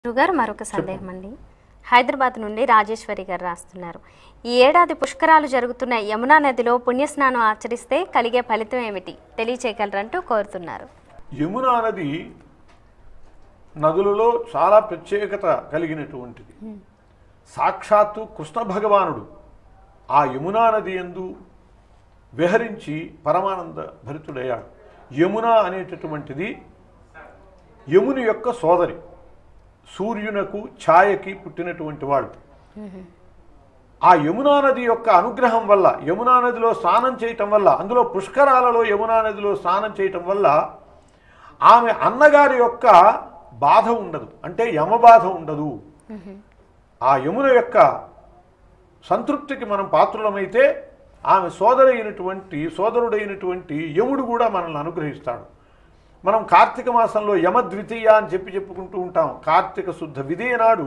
గురుగారు మరొక సందేహం అండి హైదరాబాద్ నుండి రాజేశ్వరి గారు రాస్తున్నారు ఈ ఏడాది పుష్కరాలు జరుగుతున్న యమునా నదిలో పుణ్యస్నానం ఆచరిస్తే కలిగే ఫలితం ఏమిటి తెలియచేయగలరంటూ కోరుతున్నారు యమునా నది నదులలో చాలా ప్రత్యేకత కలిగినటువంటిది సాక్షాత్తు కృష్ణ భగవానుడు ఆ యమునా నది ఎందు విహరించి పరమానంద భరితుడయ్యాడు యమున అనేటటువంటిది యముని యొక్క సోదరి సూర్యునకు ఛాయకి పుట్టినటువంటి వాడు ఆ యమునా నది యొక్క అనుగ్రహం వల్ల యమునా నదిలో స్నానం చేయటం వల్ల అందులో పుష్కరాలలో యమునా నదిలో స్నానం చేయటం వల్ల ఆమె అన్నగారి యొక్క బాధ ఉండదు అంటే యమబాధ ఉండదు ఆ యమున యొక్క సంతృప్తికి మనం పాత్రులమైతే ఆమె సోదరైనటువంటి సోదరుడైనటువంటి యముడు కూడా మనల్ని అనుగ్రహిస్తాడు మనం కార్తీక మాసంలో యమద్వితీయ అని చెప్పి చెప్పుకుంటూ ఉంటాం కార్తీక శుద్ధ విధియ నాడు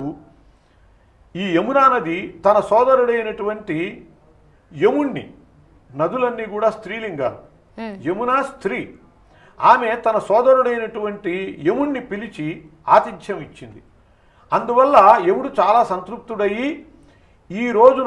ఈ యమునా నది తన సోదరుడైనటువంటి యముణ్ణి నదులన్నీ కూడా స్త్రీలింగాలు యమున స్త్రీ ఆమె తన సోదరుడైనటువంటి యముణ్ణి పిలిచి ఆతిథ్యం ఇచ్చింది అందువల్ల యముడు చాలా సంతృప్తుడయి ఈ రోజున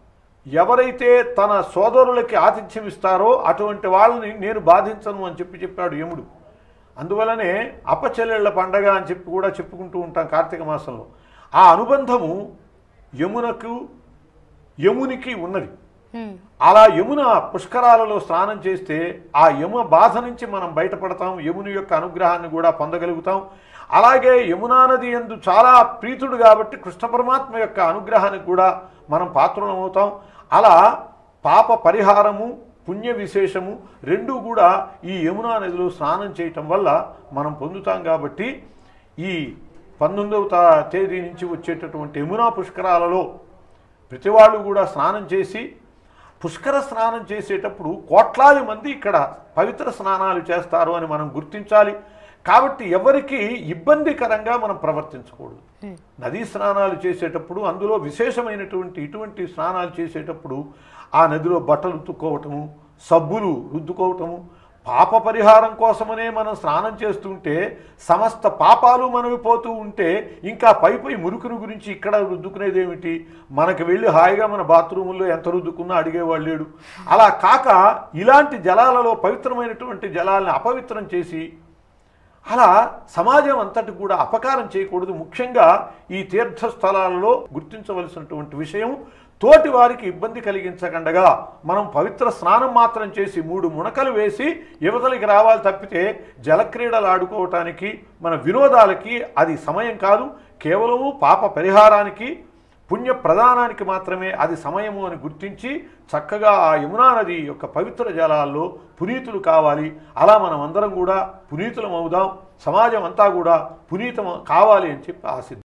ఎవరైతే తన సోదరులకి ఆతిథ్యం ఇస్తారో అటువంటి వాళ్ళని నేను బాధించను అని చెప్పి చెప్పాడు యముడు అందువలనే అప్పచెల్లెళ్ళ పండగ అని చెప్పి కూడా చెప్పుకుంటూ ఉంటాం కార్తీక మాసంలో ఆ అనుబంధము యమునకు యమునికి ఉన్నది హ్మ్. అలా యమున పుష్కరాలలో స్నానం చేస్తే ఆ యమ బాధ నుంచి మనం బయటపడతాం యముని యొక్క అనుగ్రహాన్ని కూడా పొందగలుగుతాం అలాగే యమునా నది ఎందు చాలా ప్రీతుడు కాబట్టి కృష్ణ పరమాత్మ యొక్క అనుగ్రహానికి కూడా మనం పాత్రలమవుతాం అలా పాప పరిహారము పుణ్య విశేషము రెండూ కూడా ఈ యమునా నదిలో స్నానం చేయటం వల్ల మనం పొందుతాం కాబట్టి ఈ పంతొమ్మిదవ తా- తేదీ నుంచి వచ్చేటటువంటి యమునా పుష్కరాలలో ప్రతి వాళ్ళు కూడా స్నానం చేసి పుష్కర స్నానం చేసేటప్పుడు కోట్లాది మంది ఇక్కడ పవిత్ర స్నానాలు చేస్తారు అని మనం గుర్తించాలి కాబట్టి ఎవరికి ఇబ్బందికరంగా మనం ప్రవర్తించకూడదు నదీ స్నానాలు చేసేటప్పుడు అందులో విశేషమైనటువంటి ఇటువంటి స్నానాలు చేసేటప్పుడు ఆ నదిలో బట్టలు ఉతుక్కోవటము సబ్బులు రుద్దుకోవటము పాప పరిహారం కోసమనే మనం స్నానం చేస్తుంటే సమస్త పాపాలు మనవి పోతూ ఉంటే ఇంకా పై పై మురుకును గురించి ఇక్కడ రుద్దుకునేది ఏమిటి మనకి వెళ్ళి హాయిగా మన బాత్రూముల్లో ఎంత రుద్దుకున్నా అడిగేవాళ్ళు లేడు అలా కాక ఇలాంటి జలాలలో పవిత్రమైనటువంటి జలాల్ని అపవిత్రం చేసి అలా సమాజం అంతటి కూడా అపకారం చేయకూడదు ముఖ్యంగా ఈ తీర్థస్థలాలలో గుర్తించవలసినటువంటి విషయం తోటి వారికి ఇబ్బంది కలిగించకుండగా మనం పవిత్ర స్నానం మాత్రం చేసి మూడు మునకలు వేసి యువతలకి రావాలి తప్పితే జలక్రీడలు ఆడుకోవటానికి మన వినోదాలకి అది సమయం కాదు కేవలము పాప పరిహారానికి పుణ్య ప్రదానానికి మాత్రమే అది సమయము అని గుర్తించి చక్కగా ఆ యమునా నది యొక్క పవిత్ర జలాల్లో పునీతులు కావాలి అలా మనం అందరం కూడా పునీతులం అవుదాం సమాజం అంతా కూడా పునీతం కావాలి అని చెప్పి ఆశిద్దాం